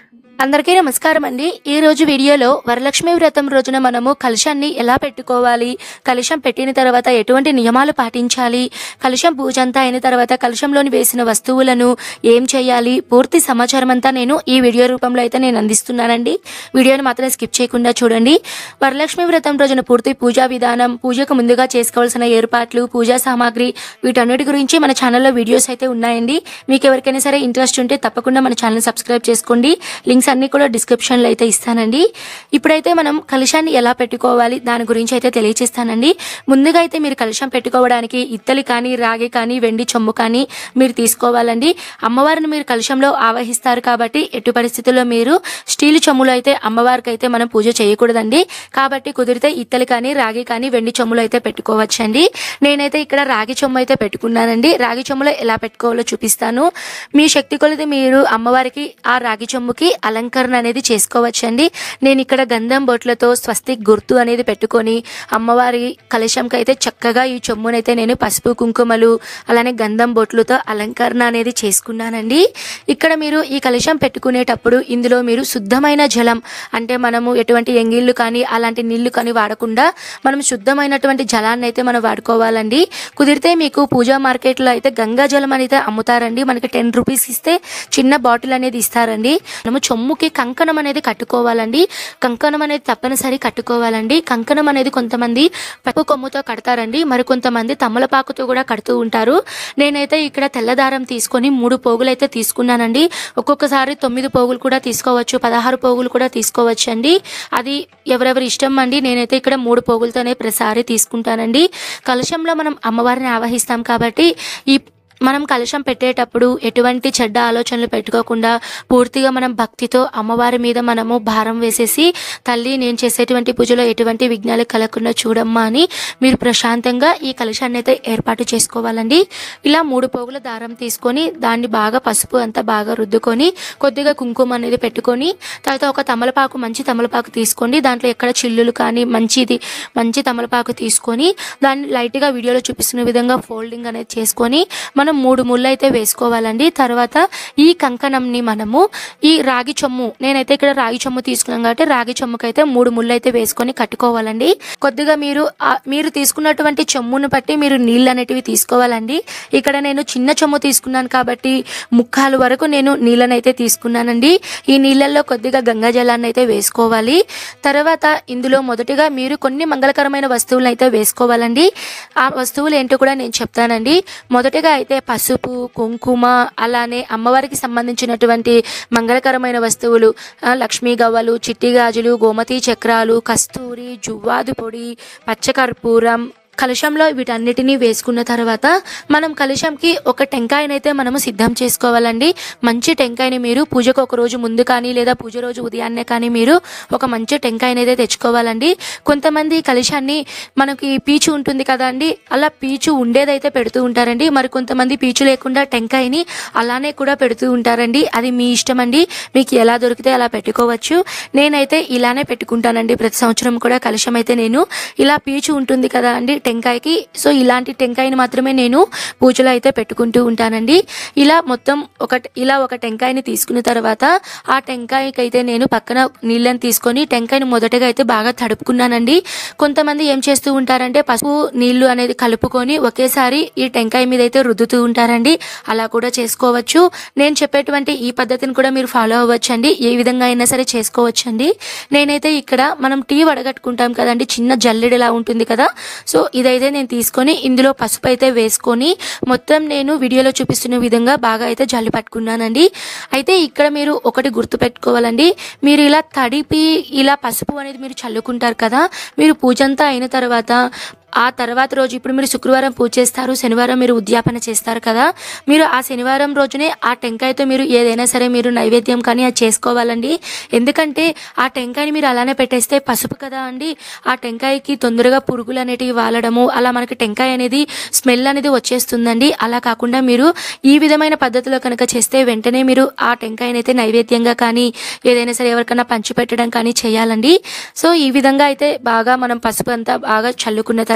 అందరికీ నమస్కారం అండి ఈ రోజు వీడియోలో వరలక్ష్మి వ్రతం రోజున మనము కలశాన్ని ఎలా పెట్టుకోవాలి కలశం పెట్టిన తర్వాత ఎటువంటి నియమాలు పాటించాలి కలశం పూజ అంతా అయిన తర్వాత కలశంలోని వేసిన వస్తువులను ఏం చేయాలి పూర్తి సమాచారం అంతా నేను ఈ వీడియో రూపంలో అయితే నేను అందిస్తున్నానండి వీడియోని మాత్రం స్కిప్ చేయకుండా చూడండి వరలక్ష్మి వ్రతం రోజున పూర్తి పూజా విధానం పూజకు ముందుగా చేసుకోవాల్సిన ఏర్పాట్లు పూజా సామాగ్రి వీటన్నిటి గురించి మన ఛానల్లో వీడియోస్ అయితే ఉన్నాయండి మీకు ఎవరికైనా సరే ఇంట్రెస్ట్ ఉంటే తప్పకుండా మన ఛానల్ సబ్స్క్రైబ్ చేసుకోండి లింక్స్ అన్ని కూడా డిస్క్రిప్షన్లో అయితే ఇస్తానండి ఇప్పుడైతే మనం కలశాన్ని ఎలా పెట్టుకోవాలి దాని గురించి అయితే తెలియచేస్తానండి ముందుగా అయితే మీరు కలశం పెట్టుకోవడానికి ఇత్తలి కానీ రాగి కానీ వెండి చొమ్ము కానీ మీరు తీసుకోవాలండి అమ్మవారిని మీరు కలశంలో ఆవహిస్తారు కాబట్టి ఎటు పరిస్థితుల్లో మీరు స్టీల్ చొమ్ములో అయితే అమ్మవారికి అయితే మనం పూజ చేయకూడదండి కాబట్టి కుదిరితే ఇత్తలి కానీ రాగి కానీ వెండి చొమ్ములు అయితే పెట్టుకోవచ్చండి నేనైతే ఇక్కడ రాగి చొమ్ము అయితే పెట్టుకున్నానండి రాగి చొమ్ములో ఎలా పెట్టుకోవాలో చూపిస్తాను మీ శక్తి కొలది మీరు అమ్మవారికి ఆ రాగి చొమ్ముకి అలంకరణ అనేది చేసుకోవచ్చండి నేను ఇక్కడ గంధం బొట్లతో స్వస్తిక్ గుర్తు అనేది పెట్టుకొని అమ్మవారి కలశంకి అయితే చక్కగా ఈ చొమ్మునైతే నేను పసుపు కుంకుమలు అలానే గంధం బొట్లతో అలంకరణ అనేది చేసుకున్నానండి ఇక్కడ మీరు ఈ కలశం పెట్టుకునేటప్పుడు ఇందులో మీరు శుద్ధమైన జలం అంటే మనము ఎటువంటి ఎంగిళ్ళు కానీ అలాంటి నీళ్లు కానీ వాడకుండా మనం శుద్ధమైనటువంటి జలాన్ని అయితే మనం వాడుకోవాలండి కుదిరితే మీకు పూజా మార్కెట్లో అయితే గంగా జలం అనేది అమ్ముతారండి మనకి టెన్ రూపీస్ ఇస్తే చిన్న బాటిల్ అనేది ఇస్తారండి మనము చొమ్ముకి కంకణం అనేది కట్టుకోవాలండి కంకణం అనేది తప్పనిసరి కట్టుకోవాలండి కంకణం అనేది కొంతమంది పప్పు కొమ్ముతో కడతారండి మరి కొంతమంది తమలపాకుతో కూడా కడుతూ ఉంటారు నేనైతే ఇక్కడ తెల్లదారం తీసుకొని మూడు పోగులు అయితే తీసుకున్నానండి ఒక్కొక్కసారి తొమ్మిది పోగులు కూడా తీసుకోవచ్చు పదహారు పోగులు కూడా తీసుకోవచ్చు అండి అది ఎవరెవరి ఇష్టం అండి నేనైతే ఇక్కడ మూడు పోగులతోనే ప్రతిసారి తీసుకుంటానండి కలశంలో మనం అమ్మవారిని ఆవహిస్తాం కాబట్టి ఈ మనం కలశం పెట్టేటప్పుడు ఎటువంటి చెడ్డ ఆలోచనలు పెట్టుకోకుండా పూర్తిగా మనం భక్తితో అమ్మవారి మీద మనము భారం వేసేసి తల్లి నేను చేసేటువంటి పూజలో ఎటువంటి విఘ్నాలు కలగకుండా చూడమ్మా అని మీరు ప్రశాంతంగా ఈ కలశాన్ని అయితే ఏర్పాటు చేసుకోవాలండి ఇలా మూడు పోగుల దారం తీసుకొని దాన్ని బాగా పసుపు అంతా బాగా రుద్దుకొని కొద్దిగా కుంకుమ అనేది పెట్టుకొని తర్వాత ఒక తమలపాకు మంచి తమలపాకు తీసుకోండి దాంట్లో ఎక్కడ చిల్లులు కానీ మంచిది మంచి తమలపాకు తీసుకొని దాన్ని లైట్గా వీడియోలో చూపిస్తున్న విధంగా ఫోల్డింగ్ అనేది చేసుకొని మనం మూడు ముళ్ళు అయితే వేసుకోవాలండి తర్వాత ఈ కంకణంని మనము ఈ రాగి చొమ్ము నేనైతే ఇక్కడ రాగి చొమ్ము తీసుకున్నాం కాబట్టి రాగి చొమ్ముకైతే మూడు ముళ్ళు అయితే వేసుకొని కట్టుకోవాలండి కొద్దిగా మీరు ఆ- మీరు తీసుకున్నటువంటి చొమ్మును బట్టి మీరు నీళ్ళు అనేటివి తీసుకోవాలండి ఇక్కడ నేను చిన్న చొమ్ము తీసుకున్నాను కాబట్టి ముక్కాలు వరకు నేను నీళ్ళనైతే తీసుకున్నానండి ఈ నీళ్ళల్లో కొద్దిగా గంగా జలాన్ని అయితే వేసుకోవాలి తర్వాత ఇందులో మొదటిగా మీరు కొన్ని మంగళకరమైన వస్తువులను అయితే వేసుకోవాలండి ఆ వస్తువులు ఏంటో కూడా నేను చెప్తానండి మొదటగా అయితే పసుపు కుంకుమ అలానే అమ్మవారికి సంబంధించినటువంటి మంగళకరమైన వస్తువులు ఆ, లక్ష్మీ గవ్వలు చిట్టి గాజులు గోమతి చక్రాలు కస్తూరి జువ్వాదు పొడి పచ్చకర్పూరం కలశంలో వీటన్నిటినీ వేసుకున్న తర్వాత మనం కలశంకి ఒక టెంకాయనైతే మనము సిద్ధం చేసుకోవాలండి మంచి టెంకాయని మీరు పూజకు ఒక రోజు ముందు కానీ లేదా పూజ రోజు ఉదయాన్నే కానీ మీరు ఒక మంచి టెంకాయనైతే తెచ్చుకోవాలండి కొంతమంది కలశాన్ని మనకి పీచు ఉంటుంది కదా అండి అలా పీచు ఉండేదైతే పెడుతూ ఉంటారండి మరి కొంతమంది పీచు లేకుండా టెంకాయని అలానే కూడా పెడుతూ ఉంటారండి అది మీ ఇష్టం అండి మీకు ఎలా దొరికితే అలా పెట్టుకోవచ్చు నేనైతే ఇలానే పెట్టుకుంటానండి ప్రతి సంవత్సరం కూడా కలశం అయితే నేను ఇలా పీచు ఉంటుంది కదా అండి టెంకాయకి సో ఇలాంటి టెంకాయని మాత్రమే నేను పూజలో అయితే పెట్టుకుంటూ ఉంటానండి ఇలా మొత్తం ఒక ఇలా ఒక టెంకాయని తీసుకున్న తర్వాత ఆ టెంకాయకి అయితే నేను పక్కన నీళ్ళని తీసుకొని టెంకాయని మొదటగా అయితే బాగా తడుపుకున్నానండి కొంతమంది ఏం చేస్తూ ఉంటారంటే పసుపు నీళ్లు అనేది కలుపుకొని ఒకేసారి ఈ టెంకాయ మీద అయితే రుద్దుతూ ఉంటారండి అలా కూడా చేసుకోవచ్చు నేను చెప్పేటువంటి ఈ పద్ధతిని కూడా మీరు ఫాలో అవ్వచ్చండి ఏ విధంగా అయినా సరే చేసుకోవచ్చండి నేనైతే ఇక్కడ మనం టీ వడగట్టుకుంటాం కదండి చిన్న జల్లెడలా ఉంటుంది కదా సో ఇదైతే నేను తీసుకొని ఇందులో పసుపు అయితే వేసుకొని మొత్తం నేను వీడియోలో చూపిస్తున్న విధంగా బాగా అయితే జల్లి పట్టుకున్నానండి అయితే ఇక్కడ మీరు ఒకటి గుర్తు పెట్టుకోవాలండి మీరు ఇలా తడిపి ఇలా పసుపు అనేది మీరు చల్లుకుంటారు కదా మీరు పూజ అంతా అయిన తర్వాత ఆ తర్వాత రోజు ఇప్పుడు మీరు శుక్రవారం పూజ చేస్తారు శనివారం మీరు ఉద్యాపన చేస్తారు కదా మీరు ఆ శనివారం రోజునే ఆ టెంకాయతో మీరు ఏదైనా సరే మీరు నైవేద్యం కానీ అది చేసుకోవాలండి ఎందుకంటే ఆ టెంకాయని మీరు అలానే పెట్టేస్తే పసుపు కదా అండి ఆ టెంకాయకి తొందరగా పురుగులు అనేటివి వాలడము అలా మనకి టెంకాయ అనేది స్మెల్ అనేది వచ్చేస్తుందండి అలా కాకుండా మీరు ఈ విధమైన పద్ధతిలో కనుక చేస్తే వెంటనే మీరు ఆ టెంకాయని అయితే నైవేద్యంగా కానీ ఏదైనా సరే ఎవరికైనా పంచిపెట్టడం కానీ చేయాలండి సో ఈ విధంగా అయితే బాగా మనం పసుపు అంతా బాగా చల్లుకున్న తర్వాత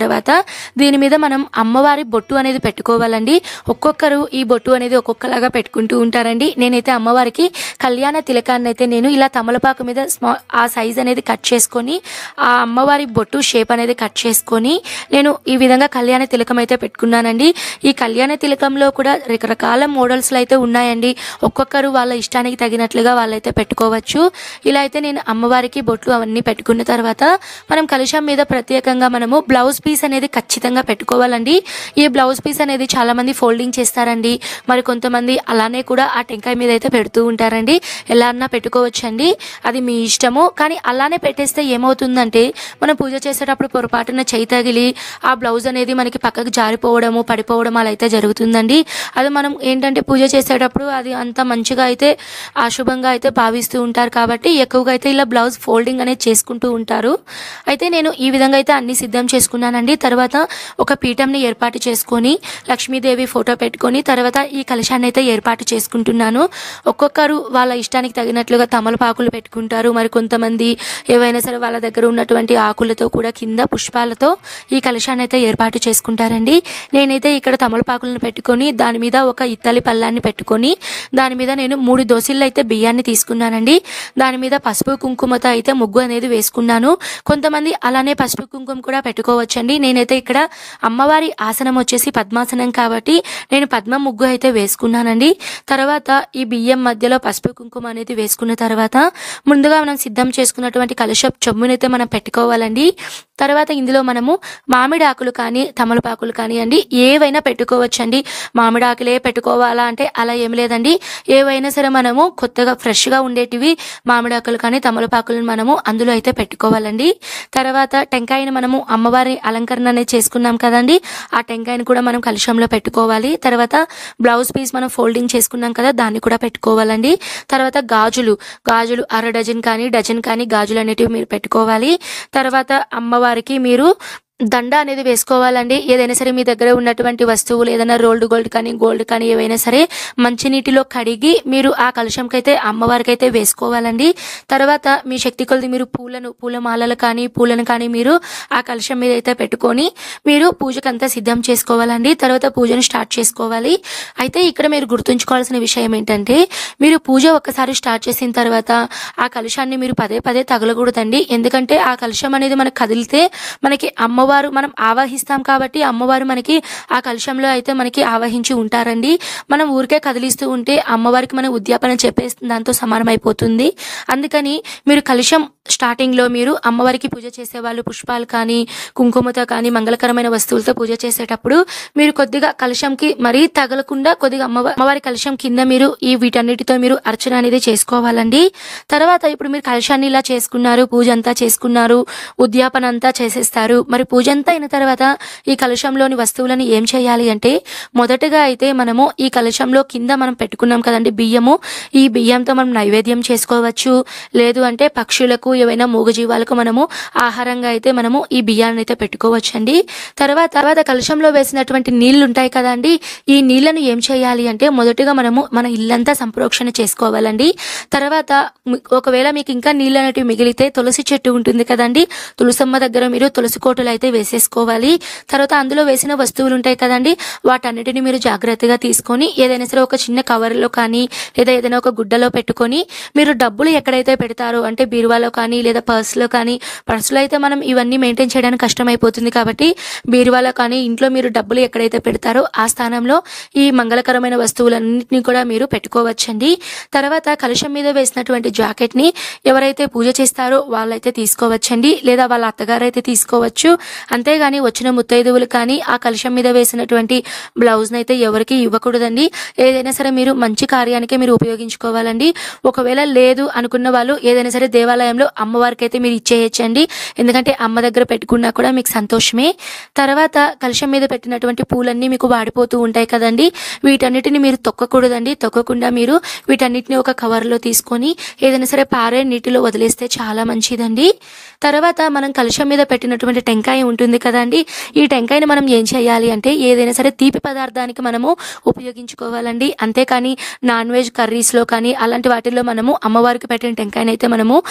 తర్వాత దీని మీద మనం అమ్మవారి బొట్టు అనేది పెట్టుకోవాలండి ఒక్కొక్కరు ఈ బొట్టు అనేది ఒక్కొక్కలాగా పెట్టుకుంటూ ఉంటారండి నేనైతే అమ్మవారికి కళ్యాణ తిలకాన్ని అయితే నేను ఇలా తమలపాకు మీద స్మా ఆ సైజ్ అనేది కట్ చేసుకొని ఆ అమ్మవారి బొట్టు షేప్ అనేది కట్ చేసుకొని నేను ఈ విధంగా కళ్యాణ తిలకం అయితే పెట్టుకున్నానండి ఈ కళ్యాణ తిలకంలో కూడా రకరకాల మోడల్స్లో అయితే ఉన్నాయండి ఒక్కొక్కరు వాళ్ళ ఇష్టానికి తగినట్లుగా వాళ్ళైతే పెట్టుకోవచ్చు ఇలా అయితే నేను అమ్మవారికి బొట్లు అవన్నీ పెట్టుకున్న తర్వాత మనం కలుషం మీద ప్రత్యేకంగా మనము బ్లౌజ్ పీస్ అనేది ఖచ్చితంగా పెట్టుకోవాలండి ఈ బ్లౌజ్ పీస్ అనేది చాలా మంది ఫోల్డింగ్ చేస్తారండి మరి కొంతమంది అలానే కూడా ఆ టెంకాయ మీద అయితే పెడుతూ ఉంటారండి ఎలా అన్నా పెట్టుకోవచ్చండి అది మీ ఇష్టము కానీ అలానే పెట్టేస్తే ఏమవుతుందంటే మనం పూజ చేసేటప్పుడు పొరపాటున చేయి తగిలి ఆ బ్లౌజ్ అనేది మనకి పక్కకు జారిపోవడము పడిపోవడం అలా అయితే జరుగుతుందండి అది మనం ఏంటంటే పూజ చేసేటప్పుడు అది అంత మంచిగా అయితే అశుభంగా అయితే భావిస్తూ ఉంటారు కాబట్టి ఎక్కువగా అయితే ఇలా బ్లౌజ్ ఫోల్డింగ్ అనేది చేసుకుంటూ ఉంటారు అయితే నేను ఈ విధంగా అయితే అన్ని సిద్ధం చేసుకున్నానండి తర్వాత ఒక పీఠంని ఏర్పాటు చేసుకొని లక్ష్మీదేవి ఫోటో పెట్టుకొని తర్వాత ఈ కలశాన్ని అయితే ఏర్పాటు చేసుకుంటున్నాను ఒక్కొక్కరు వాళ్ళ ఇష్టానికి తగినట్లుగా తమలపాకులు పెట్టుకుంటారు మరి కొంతమంది ఏవైనా సరే వాళ్ళ దగ్గర ఉన్నటువంటి ఆకులతో కూడా కింద పుష్పాలతో ఈ కలశాన్ని అయితే ఏర్పాటు చేసుకుంటారండి నేనైతే ఇక్కడ తమలపాకులను పెట్టుకొని దాని మీద ఒక ఇత్తలి పళ్ళాన్ని పెట్టుకొని దాని మీద నేను మూడు దోసిళ్ళు అయితే బియ్యాన్ని తీసుకున్నానండి దాని మీద పసుపు కుంకుమతో అయితే ముగ్గు అనేది వేసుకున్నాను కొంతమంది అలానే పసుపు కుంకుమ కూడా పెట్టుకోవచ్చండి నేనైతే ఇక్కడ అమ్మవారి ఆసనం వచ్చేసి పద్మాసనం కాబట్టి నేను పద్మ ముగ్గు అయితే వేసుకున్నానండి తర్వాత ఈ బియ్యం మధ్యలో పసుపు కుంకుమ అనేది వేసుకున్న తర్వాత ముందుగా మనం సిద్ధం చేసుకున్నటువంటి కలుష చెమ్మునైతే మనం పెట్టుకోవాలండి తర్వాత ఇందులో మనము మామిడి ఆకులు కానీ తమలపాకులు కానీ అండి ఏవైనా పెట్టుకోవచ్చండి మామిడి ఆకులే పెట్టుకోవాలా అంటే అలా ఏం లేదండి ఏవైనా సరే మనము కొత్తగా ఫ్రెష్గా ఉండేటివి మామిడి ఆకులు కానీ తమలపాకులను మనము అందులో అయితే పెట్టుకోవాలండి తర్వాత టెంకాయని మనము అమ్మవారి అలంకరణ అనేది చేసుకున్నాం కదండి ఆ టెంకాయని కూడా మనం కలుషంలో పెట్టుకోవాలి తర్వాత బ్లౌజ్ పీస్ మనం ఫోల్డింగ్ చేసుకున్నాం కదా దాన్ని కూడా పెట్టుకోవాలండి తర్వాత గాజులు గాజులు అర డజన్ కానీ డజన్ కానీ గాజులు అనేటివి మీరు పెట్టుకోవాలి తర్వాత అమ్మవారికి మీరు దండ అనేది వేసుకోవాలండి ఏదైనా సరే మీ దగ్గర ఉన్నటువంటి వస్తువులు ఏదైనా రోల్డ్ గోల్డ్ కానీ గోల్డ్ కానీ ఏవైనా సరే మంచినీటిలో కడిగి మీరు ఆ కలుషంకి అయితే అమ్మవారికి అయితే వేసుకోవాలండి తర్వాత మీ శక్తి కొలది మీరు పూలను పూల మాలలు కానీ పూలను కానీ మీరు ఆ కలుషం మీద అయితే పెట్టుకొని మీరు పూజకంతా సిద్ధం చేసుకోవాలండి తర్వాత పూజను స్టార్ట్ చేసుకోవాలి అయితే ఇక్కడ మీరు గుర్తుంచుకోవాల్సిన విషయం ఏంటంటే మీరు పూజ ఒక్కసారి స్టార్ట్ చేసిన తర్వాత ఆ కలుషాన్ని మీరు పదే పదే తగలకూడదండి ఎందుకంటే ఆ కలుషం అనేది మనకు కదిలితే మనకి అమ్మవారు మనం ఆవాహిస్తాం కాబట్టి అమ్మవారు మనకి ఆ కలుషంలో అయితే మనకి ఆవాహించి ఉంటారండి మనం ఊరికే కదిలిస్తూ ఉంటే అమ్మవారికి మన ఉద్యాపన చెప్పేస్తుంది దాంతో సమానమైపోతుంది అందుకని మీరు కలుషం స్టార్టింగ్లో మీరు అమ్మవారికి పూజ చేసేవాళ్ళు పుష్పాలు కానీ కుంకుమతో కానీ మంగళకరమైన వస్తువులతో పూజ చేసేటప్పుడు మీరు కొద్దిగా కలుషంకి మరీ తగలకుండా కొద్దిగా అమ్మవారి అమ్మవారి కలుషం కింద మీరు ఈ వీటన్నిటితో మీరు అర్చన అనేది చేసుకోవాలండి తర్వాత ఇప్పుడు మీరు కలుషాన్ని ఇలా చేసుకున్నారు పూజ అంతా చేసుకున్నారు ఉద్యాపన అంతా చేసేస్తారు మరి పూజ అంతా అయిన తర్వాత ఈ కలుషంలోని వస్తువులను ఏం చేయాలి అంటే మొదటగా అయితే మనము ఈ కలుషంలో కింద మనం పెట్టుకున్నాం కదండి బియ్యము ఈ బియ్యంతో మనం నైవేద్యం చేసుకోవచ్చు లేదు అంటే పక్షులకు ఏవైనా మూగజీవాలకు మనము ఆహారంగా అయితే మనము ఈ బియ్యాన్ని అయితే పెట్టుకోవచ్చండి తర్వాత తర్వాత కలుషంలో వేసినటువంటి నీళ్లు ఉంటాయి కదండి ఈ నీళ్లను ఏం చేయాలి అంటే మొదటగా మనము మన ఇల్లంతా సంప్రోక్షణ చేసుకోవాలండి తర్వాత మీ- ఒకవేళ మీకు ఇంకా నీళ్ళు అనేటివి మిగిలితే తులసి చెట్టు ఉంటుంది కదండి తులసమ్మ దగ్గర మీరు తులసి కోటలు అయితే వేసేసుకోవాలి తర్వాత అందులో వేసిన వస్తువులు ఉంటాయి కదండి వాటన్నిటిని మీరు జాగ్రత్తగా తీసుకొని ఏదైనా సరే ఒక చిన్న కవర్లో కానీ లేదా ఏదైనా ఒక గుడ్డలో పెట్టుకొని మీరు డబ్బులు ఎక్కడైతే పెడతారో అంటే బీరువాలో కానీ లేదా పర్స్లో కానీ పర్సులో అయితే మనం ఇవన్నీ మెయింటైన్ చేయడానికి కష్టమైపోతుంది కాబట్టి బీరువాలో కానీ ఇంట్లో మీరు డబ్బులు ఎక్కడైతే పెడతారో ఆ స్థానంలో ఈ మంగళకరమైన వస్తువులన్నింటినీ కూడా మీరు పెట్టుకోవచ్చండి తర్వాత కలుషం మీద వేసినటువంటి జాకెట్ని ఎవరైతే పూజ చేస్తారో వాళ్ళైతే తీసుకోవచ్చండి లేదా వాళ్ళ అత్తగారు అయితే తీసుకోవచ్చు అంతేగాని వచ్చిన ముత్తైదువులు కానీ ఆ కలుషం మీద వేసినటువంటి బ్లౌజ్ని అయితే ఎవరికి ఇవ్వకూడదండి ఏదైనా సరే మీరు మంచి కార్యానికే మీరు ఉపయోగించుకోవాలండి ఒకవేళ లేదు అనుకున్న వాళ్ళు ఏదైనా సరే దేవాలయంలో అమ్మవారికి అయితే మీరు ఇచ్చేయచ్చండి ఎందుకంటే అమ్మ దగ్గర పెట్టుకున్నా కూడా మీకు సంతోషమే తర్వాత కలుషం మీద పెట్టినటువంటి పూలన్నీ మీకు వాడిపోతూ ఉంటాయి కదండి వీటన్నిటిని మీరు తొక్కకూడదండి తొక్కకుండా మీరు వీటన్నిటిని ఒక కవర్లో తీసుకొని ఏదైనా సరే పారే నీటిలో వదిలేస్తే చాలా మంచిదండి తర్వాత మనం కలుషం మీద పెట్టినటువంటి టెంకాయ ఉంటుంది కదండి ఈ టెంకాయని మనం ఏం చేయాలి అంటే ఏదైనా సరే తీపి పదార్థానికి మనము ఉపయోగించుకోవాలండి అంతేకాని నాన్ వెజ్ కర్రీస్లో కానీ అలాంటి వాటిల్లో మనము అమ్మవారికి పెట్టిన టెంకాయని అయితే మనము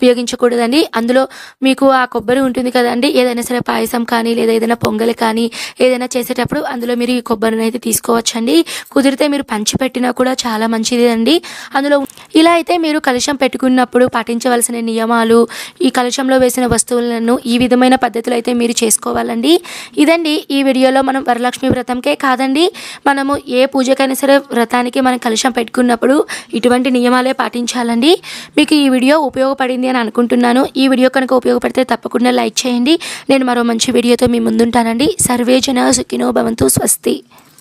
ఉపయోగించకూడదండి అందులో మీకు ఆ కొబ్బరి ఉంటుంది కదండి ఏదైనా సరే పాయసం కానీ లేదా ఏదైనా పొంగలి కానీ ఏదైనా చేసేటప్పుడు అందులో మీరు ఈ కొబ్బరిని అయితే తీసుకోవచ్చండి కుదిరితే మీరు పంచి పెట్టినా కూడా చాలా మంచిది అండి అందులో ఇలా అయితే మీరు కలుషం పెట్టుకున్నప్పుడు పాటించవలసిన నియమాలు ఈ కలుషంలో వేసిన వస్తువులను ఈ విధమైన పద్ధతులు అయితే మీరు చేసుకోవాలండి ఇదండి ఈ వీడియోలో మనం వరలక్ష్మి వ్రతంకే కాదండి మనము ఏ పూజకైనా సరే వ్రతానికి మనం కలుషం పెట్టుకున్నప్పుడు ఇటువంటి నియమాలే పాటించాలండి మీకు ఈ వీడియో ఉపయోగపడింది అని అనుకుంటున్నాను ఈ వీడియో కనుక ఉపయోగపడితే తప్పకుండా లైక్ చేయండి నేను మరో మంచి వీడియోతో మీ ముందుంటానండి సర్వే జన సుఖినో భవంతు స్వస్తి